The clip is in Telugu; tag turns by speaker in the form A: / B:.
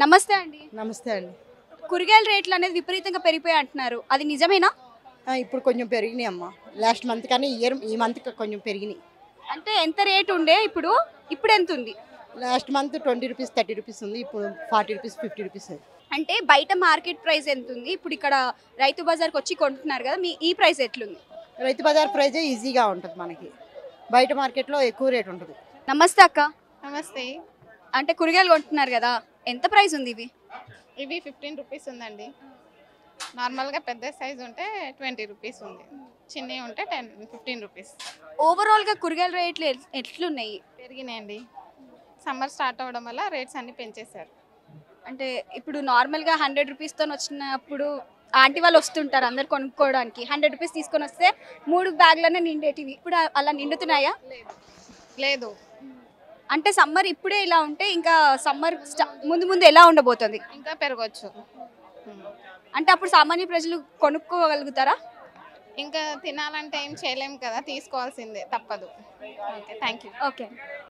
A: నమస్తే అండి
B: నమస్తే అండి
A: కూరగాయల రేట్లు అనేది విపరీతంగా పెరిగిపోయి అంటున్నారు అది నిజమేనా
B: ఆ, ఇప్పుడు కొంచెం పెరిగినాయి అమ్మ లాస్ట్ మంత్ కానీ ఇయర్ ఈ మంత్ కొంచెం పెరిగినాయి
A: అంటే ఎంత రేట్ ఉండే ఇప్పుడు ఇప్పుడు ఎంత ఉంది
B: last month twenty rupees thirty rupees ఉంది ఇప్పుడు ఫార్టీ రూపీస్ ఫిఫ్టీ రూపీస్
A: అంటే బయట మార్కెట్ ప్రైస్ ఎంత ఉంది ఇప్పుడు ఇక్కడ రైతు బజార్కి వచ్చి కొంటున్నారు కదా మీ ఈ ప్రైస్ ఎట్లుంది
B: రైతు బజార్ ప్రైజే ఈజీగా ఉంటుంది మనకి బయట మార్కెట్లో ఎక్కువ రేట్ ఉంటుంది
A: నమస్తే అక్క
C: నమస్తే
A: అంటే కూరగాయలు కొంటున్నారు కదా ఎంత ప్రైస్ ఉంది ఇవి
C: ఇవి ఫిఫ్టీన్ రూపీస్ ఉందండి నార్మల్గా పెద్ద సైజ్ ఉంటే ట్వంటీ రూపీస్ ఉంది చిన్నవి ఉంటే టెన్ ఫిఫ్టీన్ రూపీస్
A: ఓవరాల్గా కూరగాయల రేట్లు ఎట్- ఎట్లున్నాయి
C: పెరిగినాయండి సమ్మర్ స్టార్ట్ అవ్వడం వల్ల రేట్స్ అన్ని పెంచేశారు
A: అంటే ఇప్పుడు నార్మల్గా హండ్రెడ్ రూపీస్తో వచ్చినప్పుడు ఆంటీ వాళ్ళు వస్తుంటారు అందరు కొనుక్కోవడానికి హండ్రెడ్ రూపీస్ తీసుకొని వస్తే మూడు బ్యాగ్లనే నిండేటివి ఇప్పుడు అలా నిండుతున్నాయా
C: లేదు
A: అంటే సమ్మర్ ఇప్పుడే ఇలా ఉంటే ఇంకా సమ్మర్ ముందు ముందు ఎలా ఉండబోతుంది
C: ఇంకా పెరగచ్చు
A: అంటే అప్పుడు సామాన్య ప్రజలు కొనుక్కోగలుగుతారా
C: ఇంకా తినాలంటే ఏం చేయలేం కదా తీసుకోవాల్సిందే తప్పదు ఓకే థ్యాంక్ యూ
A: ఓకే